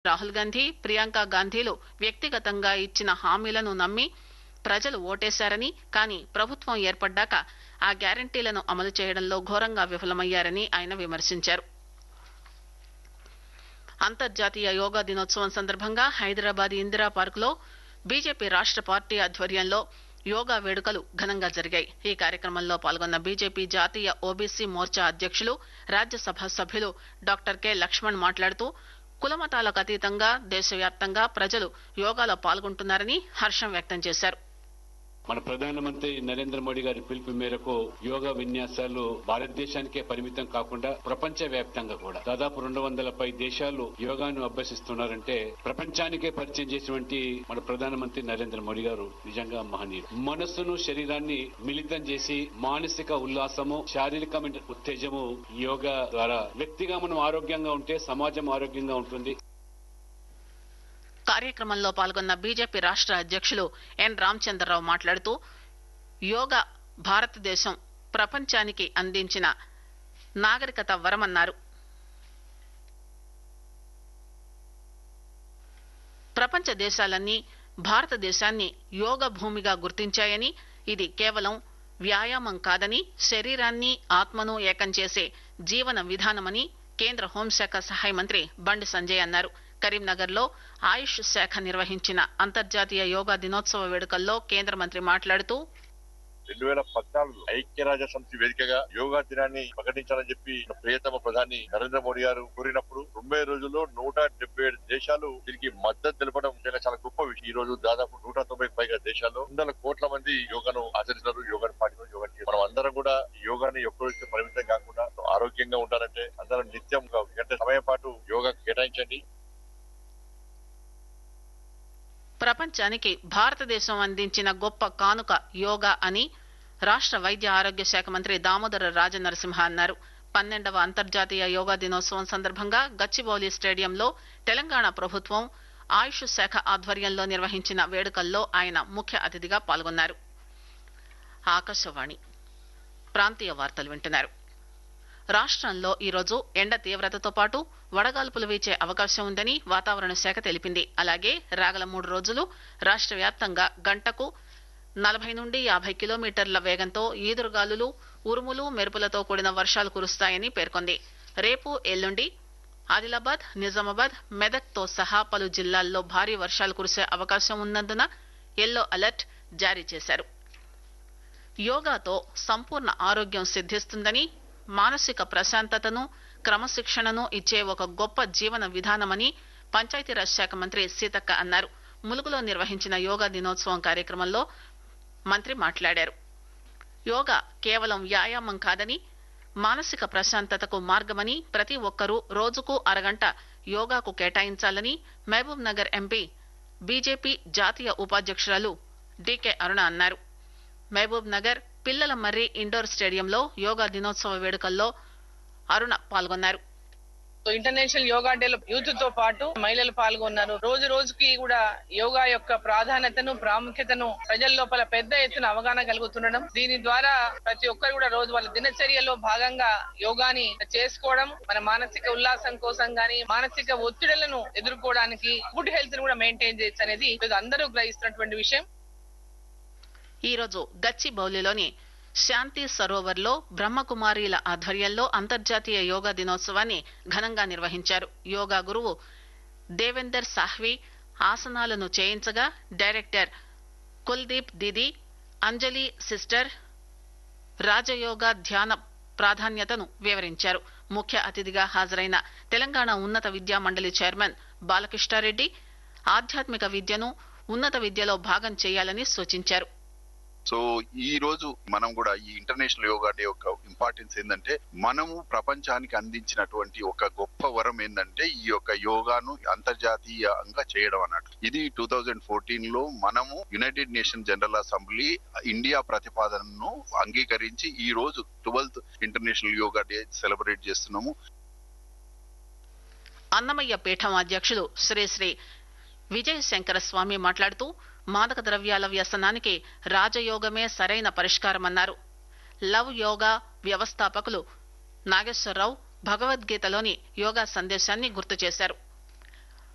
రాహుల్ గాంధీ ప్రియాంక గాంధీలు వ్యక్తిగతంగా ఇచ్చిన హామీలను నమ్మి ప్రజలు ఓటేశారని కానీ ప్రభుత్వం ఏర్పడ్డాక ఆ గ్యారంటీలను అమలు చేయడంలో ఘోరంగా విఫలమయ్యారని ఆయన విమర్శించారు అంతర్జాతీయ యోగా దినోత్సవం సందర్భంగా హైదరాబాద్ ఇందిరా పార్క్ లో బీజేపీ రాష్ట పార్టీ ఆధ్వర్యంలో యోగా వేడుకలు ఘనంగా జరిగాయి ఈ కార్యక్రమంలో పాల్గొన్న బీజేపీ జాతీయ ఓబీసీ మోర్చా అధ్యక్షులు రాజ్యసభ సభ్యులు డాక్టర్ కె లక్ష్మణ్ మాట్లాడుతూ కులమతాలకు అతీతంగా దేశవ్యాప్తంగా ప్రజలు యోగాలో పాల్గొంటున్నారని హర్షం వ్యక్తం చేశారు మన ప్రధానమంత్రి నరేంద్ర మోడీ గారి పిలుపు మేరకు యోగా విన్యాసాలు భారతదేశానికే పరిమితం కాకుండా ప్రపంచ వ్యాప్తంగా కూడా దాదాపు రెండు వందల పై దేశాలు యోగాను అభ్యసిస్తున్నారంటే ప్రపంచానికే పరిచయం చేసినటువంటి మన ప్రధానమంత్రి నరేంద్ర మోడీ గారు నిజంగా మహనీయుడు మనస్సును శరీరాన్ని మిళితం చేసి మానసిక ఉల్లాసము శారీరకమైన ఉత్తేజము యోగా ద్వారా వ్యక్తిగా మనం ఆరోగ్యంగా ఉంటే సమాజం ఆరోగ్యంగా ఉంటుంది కార్యక్రమంలో పాల్గొన్న బీజేపీ రాష్ట అధ్యక్షులు ఎన్ రామచంద్రరావు మాట్లాడుతూ యోగా భారతదేశం ప్రపంచానికి అందించిన నాగరికత వరమన్నారు ప్రపంచ దేశాలన్నీ భారతదేశాన్ని యోగ భూమిగా గుర్తించాయని ఇది కేవలం వ్యాయామం కాదని శరీరాన్ని ఆత్మను ఏకం చేసే జీవన విధానమని కేంద్ర హోంశాఖ సహాయ మంత్రి బండి సంజయ్ అన్నారు కరీంనగర్ లో ఆయుష్ శాఖ నిర్వహించిన అంతర్జాతీయ యోగా దినోత్సవ వేడుకల్లో కేంద్ర మంత్రి మాట్లాడుతూ రెండు వేల పద్నాలుగులో ఐక్యరాజ్య సమితి వేదికగా యోగా దినాన్ని ప్రకటించాలని చెప్పి మన ప్రియతమ ప్రధాని నరేంద్ర మోడీ గారు కోరినప్పుడు తొంభై రోజుల్లో నూట డెబ్బై ఏడు దేశాలు దీనికి మద్దతు తెలపడం నిజంగా చాలా గొప్ప విషయం ఈ రోజు దాదాపు నూట తొంభై పైగా దేశాల్లో వందల కోట్ల మంది యోగాను ఆచరిస్తున్నారు యోగాను పాటిస్తున్నారు యోగా చేస్తున్నారు. మనం అందరం కూడా ఈ యోగాని ఎప్పుడైతే పరిమితం కాకుండా ఆరోగ్యంగా ఉండాలంటే అందరం నిత్యం ఒక గంట సమయం పాటు యోగా కేటాయించండి ప్రపంచానికి భారతదేశం అందించిన గొప్ప కానుక యోగా అని రాష్ట వైద్య ఆరోగ్య శాఖ మంత్రి దామోదర రాజనరసింహ అన్నారు పన్నెండవ అంతర్జాతీయ యోగా దినోత్సవం సందర్భంగా గచ్చిబౌలి స్టేడియంలో తెలంగాణ ప్రభుత్వం ఆయుష్ శాఖ ఆధ్వర్యంలో నిర్వహించిన వేడుకల్లో ఆయన ముఖ్య అతిథిగా పాల్గొన్నారు ఆకాశవాణి ప్రాంతీయ వార్తలు వింటున్నారు రాష్ట్రంలో ఈరోజు ఎండ తీవ్రతతో పాటు వడగాల్పులు వీచే అవకాశం ఉందని వాతావరణ శాఖ తెలిపింది అలాగే రాగల మూడు రోజులు రాష్ట్ర వ్యాప్తంగా గంటకు నలభై నుండి యాభై కిలోమీటర్ల వేగంతో ఈదురుగాలులు ఉరుములు మెరుపులతో కూడిన వర్షాలు కురుస్తాయని పేర్కొంది రేపు ఎల్లుండి ఆదిలాబాద్ నిజామాబాద్ మెదక్ తో సహా పలు జిల్లాల్లో భారీ వర్షాలు కురిసే అవకాశం ఉన్నందున ఎల్లో అలర్ట్ జారీ చేశారు యోగాతో సంపూర్ణ ఆరోగ్యం సిద్ధిస్తుందని మానసిక ప్రశాంతతను క్రమశిక్షణను ఇచ్చే ఒక గొప్ప జీవన విధానమని పంచాయతీరాజ్ శాఖ మంత్రి సీతక్క అన్నారు ములుగులో నిర్వహించిన యోగా దినోత్సవం కార్యక్రమంలో మంత్రి మాట్లాడారు యోగా కేవలం వ్యాయామం కాదని మానసిక ప్రశాంతతకు మార్గమని ప్రతి ఒక్కరూ రోజుకు అరగంట యోగాకు కేటాయించాలని మహబూబ్ నగర్ ఎంపీ బీజేపీ జాతీయ ఉపాధ్యక్షురాలు డీకే అరుణ అన్నారు మహబూబ్ నగర్ పిల్లల మర్రి ఇండోర్ స్టేడియంలో యోగా దినోత్సవ వేడుకల్లో అరుణ పాల్గొన్నారు సో ఇంటర్నేషనల్ యోగా డే లో యూత్ తో పాటు మహిళలు పాల్గొన్నారు రోజు రోజుకి కూడా యోగా యొక్క ప్రాధాన్యతను ప్రాముఖ్యతను ప్రజల లోపల పెద్ద ఎత్తున అవగాహన కలుగుతుండడం దీని ద్వారా ప్రతి ఒక్కరు కూడా రోజు వాళ్ళ దినచర్యలో భాగంగా యోగాని చేసుకోవడం మన మానసిక ఉల్లాసం కోసం గాని మానసిక ఒత్తిడులను ఎదుర్కోవడానికి గుడ్ హెల్త్ ను కూడా మెయింటైన్ చేయొచ్చు అనేది ఈరోజు అందరూ గ్రహిస్తున్నటువంటి విషయం ఈ రోజు గచ్చిబౌలిలోని శాంతి సరోవర్ లో బ్రహ్మకుమారీల ఆధ్వర్యంలో అంతర్జాతీయ యోగా దినోత్సవాన్ని ఘనంగా నిర్వహించారు యోగా గురువు దేవేందర్ సాహ్వి ఆసనాలను చేయించగా డైరెక్టర్ కుల్దీప్ దీది అంజలి సిస్టర్ రాజయోగా ధ్యాన ప్రాధాన్యతను వివరించారు ముఖ్య అతిథిగా హాజరైన తెలంగాణ ఉన్నత విద్యా మండలి చైర్మన్ బాలకృష్ణారెడ్డి ఆధ్యాత్మిక విద్యను ఉన్నత విద్యలో భాగం చేయాలని సూచించారు సో ఈ రోజు మనం కూడా ఈ ఇంటర్నేషనల్ యోగా డే యొక్క ఇంపార్టెన్స్ ఏంటంటే మనము ప్రపంచానికి అందించినటువంటి ఒక గొప్ప వరం ఏంటంటే ఈ యొక్క యోగాను అంతర్జాతీయంగా చేయడం అన్నట్టు ఇది టూ థౌజండ్ ఫోర్టీన్ లో మనము United Nation General Assembly India ప్రతిపాదనను అంగీకరించి ఈ రోజు twelfth international yoga day celebrate చేస్తున్నాము అన్నమయ్య పీఠం అధ్యక్షులు శ్రీ శ్రీ విజయ శంకర స్వామి మాట్లాడుతూ మాదక ద్రవ్యాల వ్యసనానికి రాజయోగమే సరైన పరిష్కారమన్నారు లవ్ యోగా వ్యవస్థాపకులు నాగేశ్వరరావు భగవద్గీతలోని యోగా సందేశాన్ని గుర్తు చేశారు